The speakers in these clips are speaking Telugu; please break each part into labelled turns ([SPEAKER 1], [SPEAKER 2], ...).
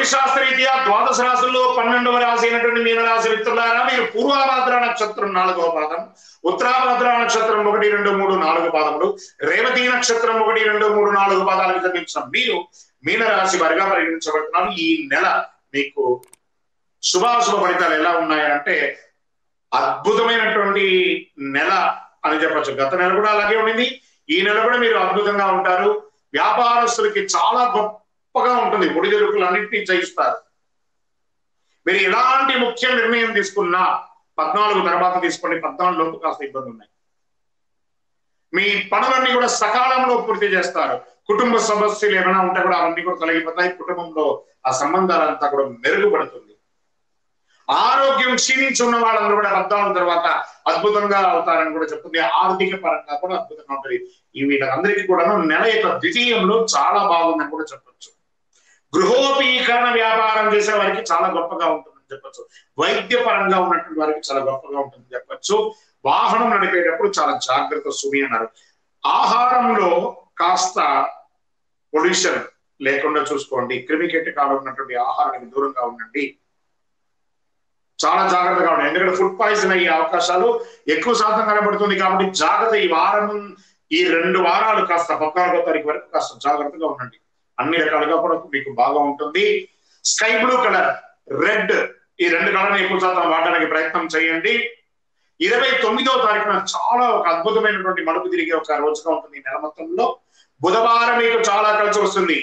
[SPEAKER 1] జ్యోతిష్ శాస్త్రరీత్యా ద్వాదశ రాశుల్లో పన్నెండవ రాశి అయినటువంటి మీనరాశి మిత్రులారా మీరు పూర్వాభాద్ర నక్షత్రం నాలుగవ పాదం ఉత్తరాభద్ర నక్షత్రం ఒకటి రెండు మూడు నాలుగు పాదములు రేవతి నక్షత్రం ఒకటి రెండు మూడు నాలుగు పాదాలకు జన్మించిన మీరు మీనరాశి వారిగా పరిగణించబడుతున్నారు ఈ నెల మీకు శుభాశుభ ఫలితాలు ఎలా ఉన్నాయంటే అద్భుతమైనటువంటి నెల అని చెప్పచ్చు గత నెల కూడా అలాగే ఉండింది ఈ నెల కూడా మీరు అద్భుతంగా ఉంటారు వ్యాపారస్తులకి చాలా గొప్పగా ఉంటుంది ఒడిదుడుకులు అన్నింటినీ జయిస్తారు మీరు ఎలాంటి ముఖ్య నిర్ణయం తీసుకున్నా పద్నాలుగు తర్వాత తీసుకోండి పద్నాలుగు లోపు కాస్త ఇబ్బంది ఉన్నాయి మీ పనులన్నీ కూడా సకాలంలో పూర్తి చేస్తారు కుటుంబ సమస్యలు ఏమైనా ఉంటే కూడా అవన్నీ కూడా తొలగిపోతాయి కుటుంబంలో ఆ సంబంధాలంతా కూడా మెరుగుపడుతుంది ఆరోగ్యం క్షీణించి ఉన్న వాళ్ళందరూ కూడా పద్నాలుగు తర్వాత అద్భుతంగా అవుతారని కూడా చెప్తుంది ఆర్థిక పరంగా కూడా అద్భుతంగా ఉంటుంది ఈ వీళ్ళందరికీ కూడా నెల యొక్క ద్వితీయంలో చాలా బాగుందని కూడా చెప్పొచ్చు గృహోపీకరణ వ్యాపారం చేసే వారికి చాలా గొప్పగా ఉంటుందని చెప్పొచ్చు వైద్య పరంగా ఉన్నటువంటి వారికి చాలా గొప్పగా ఉంటుందని చెప్పొచ్చు వాహనం నడిపేటప్పుడు చాలా జాగ్రత్త సుమి అన్నారు ఆహారంలో కాస్త పొల్యూషన్ లేకుండా చూసుకోండి క్రిమికెట్టికాలు ఉన్నటువంటి ఆహారానికి దూరంగా ఉండండి చాలా జాగ్రత్తగా ఉండండి ఎందుకంటే ఫుడ్ పాయిజన్ అయ్యే అవకాశాలు ఎక్కువ శాతం కనబడుతుంది కాబట్టి జాగ్రత్త ఈ వారం ఈ రెండు వారాలు కాస్త పద్నాలుగో తారీఖు వరకు కాస్త జాగ్రత్తగా ఉండండి అన్ని రకాలుగా కూడా మీకు బాగా ఉంటుంది స్కై బ్లూ కలర్ రెడ్ ఈ రెండు కలర్ని ఎక్కువ శాతం వాడడానికి ప్రయత్నం చేయండి ఇరవై తొమ్మిదో తారీఖున చాలా ఒక అద్భుతమైనటువంటి మలుపు తిరిగే ఒక రోజుగా ఉంటుంది ఈ నెల మొత్తంలో బుధవారం మీకు చాలా కలిసి వస్తుంది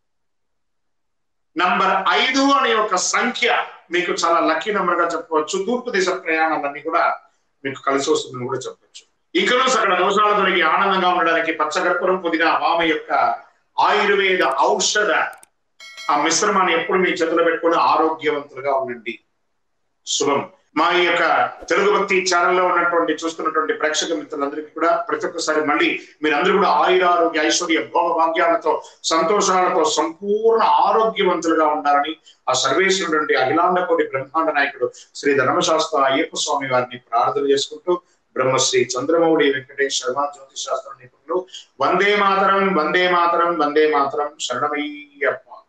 [SPEAKER 1] నంబర్ ఐదు అనే ఒక సంఖ్య మీకు చాలా లక్కీ నంబర్ గా చెప్పవచ్చు తూర్పు దిశ ప్రయాణాలన్నీ కూడా మీకు కలిసి వస్తుందని కూడా చెప్పవచ్చు ఇంకనూ సకల దోషాలు తొలగి ఆనందంగా ఉండడానికి పచ్చకర్పూరం పుదీనా వామ యొక్క ఆయుర్వేద ఔషధ ఆ మిశ్రమాన్ని ఎప్పుడు మీ చేతిలో పెట్టుకుని ఆరోగ్యవంతులుగా ఉండండి శుభం మా ఈ యొక్క తెలుగు భక్తి ఛానల్లో ఉన్నటువంటి చూస్తున్నటువంటి ప్రేక్షక మిత్రులందరికీ కూడా ప్రతి ఒక్కసారి మళ్ళీ మీరందరూ కూడా ఆయురారోగ్య ఐశ్వర్య భోగ భాగ్యాలతో సంతోషాలతో సంపూర్ణ ఆరోగ్యవంతులుగా ఉండాలని ఆ సర్వేశ్వరుడు అఖిలాండ కోటి బ్రహ్మాండ నాయకుడు శ్రీ ధర్మశాస్త్ర అయ్యప్ప స్వామి వారిని ప్రార్థన చేసుకుంటూ బ్రహ్మశ్రీ చంద్రమౌళి వెంకటేష్ శర్మ జ్యోతిష్ శాస్త్ర నిపుణులు వందే మాతరం వందే మాతరం వందే మాతరం శరణమయ్యప్ప